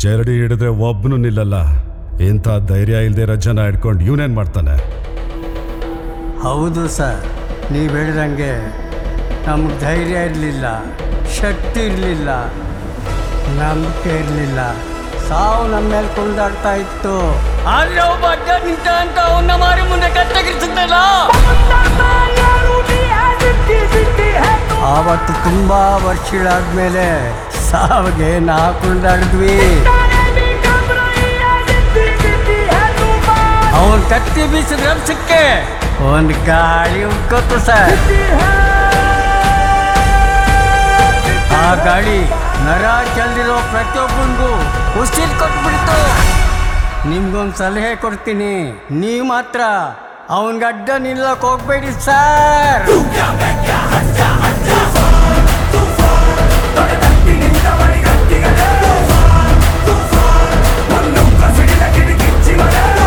ಚರಡಿ ಹಿಡಿದ್ರೆ ಒಬ್ಬನು ನಿಲ್ಲಲ್ಲ ಇಂಥ ಧೈರ್ಯ ಇಲ್ದೇ ಇರೋ ಜನ ಹಿಡ್ಕೊಂಡು ಇವನೇನ್ ಮಾಡ್ತಾನೆ ಹೌದು ಸರ್ ನೀವು ಹೇಳಿದಂಗೆ ನಮ್ಗೆ ಧೈರ್ಯ ಇರಲಿಲ್ಲ ಶಕ್ತಿ ಇರಲಿಲ್ಲ ನಂಬಿಕೆ ಇರಲಿಲ್ಲ ಸಾವು ನಮ್ಮ ಮೇಲೆ ಕುಣಿದಾಡ್ತಾ ಇತ್ತು ಆದ್ರೆ ಒಬ್ಬ ಅಡ್ಡ ನಿಂತ ಅಂತ ಅವನ್ನ ಮಾರಿ ಮುಂದೆ ಕತ್ತಗಿರ್ತಲ್ಲ ಆವತ್ತು ತುಂಬಾ ವರ್ಷಗಳಾದ್ಮೇಲೆ ಸಾವಿಗೆ ನಾ ಕುಣಿದಾಡಿದ್ವಿ ಅವನ್ ಕತ್ತಿ ಬೀಸಿದ ರಭಸಕ್ಕೆ ಒಂದು ಗಾಳಿ ಉಟ್ಕೊತು ಸರ್ ಆ ಗಾಳಿ ನರ ಚೆಲ್ದಿರೋ ಪ್ರತಿಯೊಬ್ಬನಿಗೂ ಉಸಿರು ಕೊಟ್ಬಿಡ್ತು ನಿಮ್ಗೊಂದು ಸಲಹೆ ಕೊಡ್ತೀನಿ ನೀವು ಮಾತ್ರ ಅವನ್ಗೆ ಅಡ್ಡ ನಿಲ್ಲಕ್ ಹೋಗ್ಬೇಡಿ ಸರ್